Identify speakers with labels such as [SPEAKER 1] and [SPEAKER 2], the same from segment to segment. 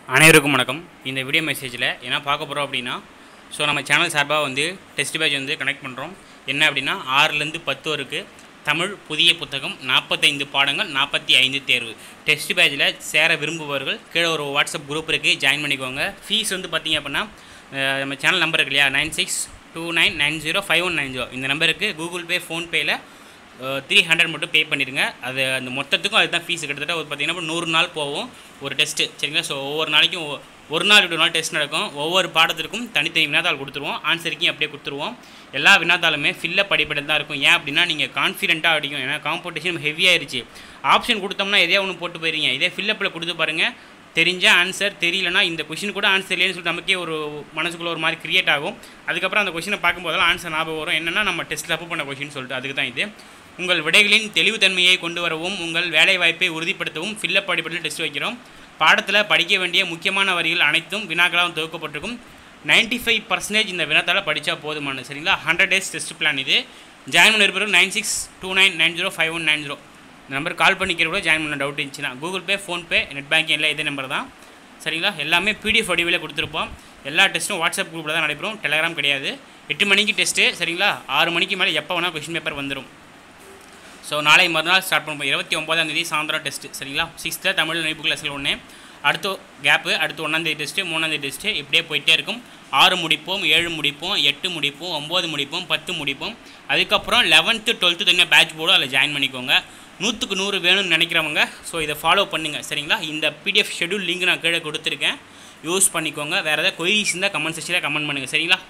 [SPEAKER 1] அனைவருக்கும் வணக்கம் இந்த வீடியோ மெசேஜில் என்ன பார்க்க போகிறோம் அப்படின்னா ஸோ நம்ம சேனல் சார்பாக வந்து டெஸ்ட் பேட்ச் வந்து கனெக்ட் பண்ணுறோம் என்ன அப்படின்னா ஆறுலேருந்து பத்து வரைக்கும் தமிழ் புதிய புத்தகம் நாற்பத்தைந்து பாடங்கள் நாற்பத்தி ஐந்து தேர்வு டெஸ்ட் பேட்சில் சேர விரும்புபவர்கள் கீழே ஒரு வாட்ஸ்அப் குரூப் இருக்குது ஜாயின் பண்ணிக்கோங்க ஃபீஸ் வந்து பார்த்தீங்க அப்படின்னா அஹ், நம்ம சேனல் நம்பர் இருக்கு இல்லையா nine six two nine nine zero five one nine zero இந்த நம்பருக்கு கூகுள் பே ஃபோன்பேயில் த்ரீ ஹண்ட்ரட் மட்டும் பே பண்ணிடுங்க அது அந்த மொத்தத்துக்கும் அதுதான் ஃபீஸ் கிட்டத்தட்ட ஒரு பார்த்தீங்கன்னா நூறு நாள் போகும் ஒரு டெஸ்ட்டு சரிங்களா ஸோ ஒவ்வொரு நாளைக்கும் ஒ- ஒரு நாள் விட்டு நாள் டெஸ்ட் நடக்கும் ஒவ்வொரு பாடத்திற்கும் தனித்தனி வினாத்தாள் கொடுத்துருவோம் ஆன்சருக்கும் அப்படியே கொடுத்துருவோம் எல்லா வினாத்தாளுமே ஃபில்லப் அடிப்படையில் தான் இருக்கும் ஏன் அப்படின்னா நீங்கள் கான்ஃபிடென்ட்டாக அடிக்கும் ஏன்னா காம்படிஷன் ஹெவியாயிருச்சு ஆப்ஷன் கொடுத்தோம்னா எதையா ஒன்று போட்டு போயிருங்க இதே ஃபில்லப்பில் கொடுத்து பாருங்கள் தெரிஞ்ச ஆன்சர் தெரியலனா இந்த கொஷின் கூட ஆன்சர் இல்லைன்னு சொல்லிட்டு நமக்கே ஒரு மனசுக்குள்ள ஒரு மாதிரி கிரியேட் ஆகும் அதுக்கப்புறம் அந்த கொஷினை பார்க்கும்போதெல்லாம் ஆன்சர் ஞாபகம் வரும் என்னன்னா நம்ம டெஸ்ட்டில் அப்பு பண்ண கொஷின் சொல்லிட்டு அதுக்கு தான் இது உங்கள் விடைகளின் தெளிவுத்தன்மையை கொண்டு வரவும் உங்கள் வேலைவாய்ப்பை உறுதிப்படுத்தவும் ஃபில்லப் அடிப்படையில் டெஸ்ட் வைக்கிறோம் பாடத்தில் படிக்க வேண்டிய முக்கியமான வரிகள் அனைத்தும் வினாக்களாகவும் தொகுக்கப்பட்டிருக்கும் 95% ஃபைவ் பர்சன்டேஜ் இந்த வினாத்தால் படித்தா போதுமானது சரிங்களா ஹண்ட்ரட் டேஸ் டெஸ்ட் பிளான் இது ஜாயின் பண்ண இருப்பது nine six two nine nine zero five one nine zero இந்த நம்பர் கால் பண்ணிக்கிற கூட ஜாயின் பண்ண டவுட் இருந்துச்சுன்னா Google Pay PhonePe net banking எல்லாம் இதே நம்பர் தான் சரிங்களா எல்லாமே பிடிஎஃப் வடிவில் கொடுத்துருப்போம் எல்லா டெஸ்ட்டும் வாட்ஸ்அப் குரூப்பில் தான் நடைபெறும் டெலகிராம் கிடையாது எட்டு மணிக்கு டெஸ்ட்டு சரிங்களா ஆறு மணிக்கு மேலே எப்போ வேணால் கொஷின் பேப்பர் வந்துடும் ஸோ நாளை மறுநாள் ஸ்டார்ட் பண்ணுவோம் இருபத்தி ஒம்பதாம் தேதி சாயந்தரம் டெஸ்ட்டு சரிங்களா சிக்ஸ்த்தில் தமிழ் நினைப்பு கிளாஸில் ஒன்று அடுத்து கேப்பு அடுத்து ஒன்றாந்தேதி டெஸ்ட்டு மூணாந்தேதி டெஸ்ட்டு இப்படியே போயிட்டே இருக்கும் ஆறு முடிப்போம் ஏழு முடிப்போம் எட்டு முடிப்போம் ஒம்பது முடிப்போம் பத்து முடிப்போம் அதுக்கப்புறம் லெவன்த்து டுவெல்த்து தனியாக பேட்ச் போர்டும் அதில் ஜாயின் பண்ணிக்கோங்க நூற்றுக்கு நூறு வேணும்னு நினைக்கிறவங்க ஸோ இதை ஃபாலோ பண்ணுங்கள் சரிங்களா இந்த பிடிஎஃப் ஷெடியூல் லிங்க் நான் கீழே கொடுத்துருக்கேன் யூஸ் பண்ணிக்கோங்க வேறு ஏதாவது கொயரிஸ் இருந்தால் கமெண்ட் செக்ஷனில் கமெண்ட் பண்ணுங்கள் சரிங்களா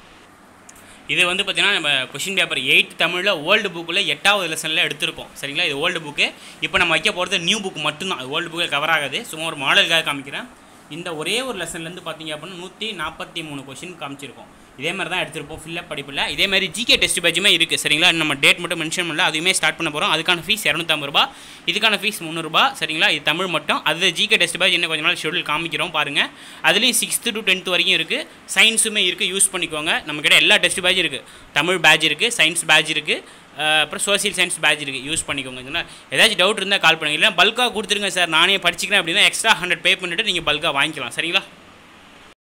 [SPEAKER 1] இது வந்து பார்த்தீங்கன்னா நம்ம கொஷின் பேப்பர் எயிட் தமிழில் ஓல்டு புக்கில் எட்டாவது லெசனில் எடுத்திருக்கோம் சரிங்களா இது ஓல்டு புக்கு இப்போ நம்ம வைக்க போகிறது நியூ புக் மட்டும்தான் ஓல்டு புக்கில் கவர் ஆகாது சும்மா ஒரு மாடலுக்காக காமிக்கிறேன் இந்த ஒரே ஒரு லெசன்லேருந்து பார்த்தீங்க அப்படின்னா நூற்றி நாற்பத்தி மூணு கொஷின் காமிச்சிருக்கோம் இதே மாதிரி தான் எடுத்திருப்போம் ஃபில்லப் படிப்பில் இதே மாதிரி ஜிகே டெஸ்ட் பேட்சுமே இருக்குது சரிங்களா நம்ம டேட் மட்டும் மென்ஷன் பண்ணல அதுவுமே ஸ்டார்ட் பண்ண போகிறோம் அதுக்கான ஃபீஸ் இரநூத்தம்பது ரூபா இதுக்கான ஃபீஸ் முந்நூறுபா சரிங்களா இது தமிழ் மட்டும் அது ஜிகே டெஸ்ட் பேட்ச் இன்னும் கொஞ்ச நாள் ஷெடியூல் காமிக்கிறோம் பாருங்கள் அதுலேயும் சிக்ஸ்த்து டு டென்த் வரைக்கும் இருக்குது சயின்ஸுமே இருக்குது யூஸ் பண்ணிக்கோங்க நம்மக்கிட்ட எல்லா டெஸ்ட் பேட்ச் இருக்குது தமிழ் பேட்ச் இருக்குது சயின்ஸ் பேட்ச் இருக்குது அப்புறம் சோசியல் சயின்ஸ் பேட்ச் இருக்குது யூஸ் பண்ணிக்கோங்க சரிங்களா ஏதாச்சும் டவுட் இருந்தால் கால் பண்ணுங்க இல்லை பல்காக கொடுத்துருங்க சார் நானே படிச்சுக்கிறேன் அப்படின்னா எக்ஸ்ட்ரா ஹண்ட்ரட் பே பண்ணிவிட்டு நீங்கள் பல்காக வாங்கிக்கலாம் சரிங்களா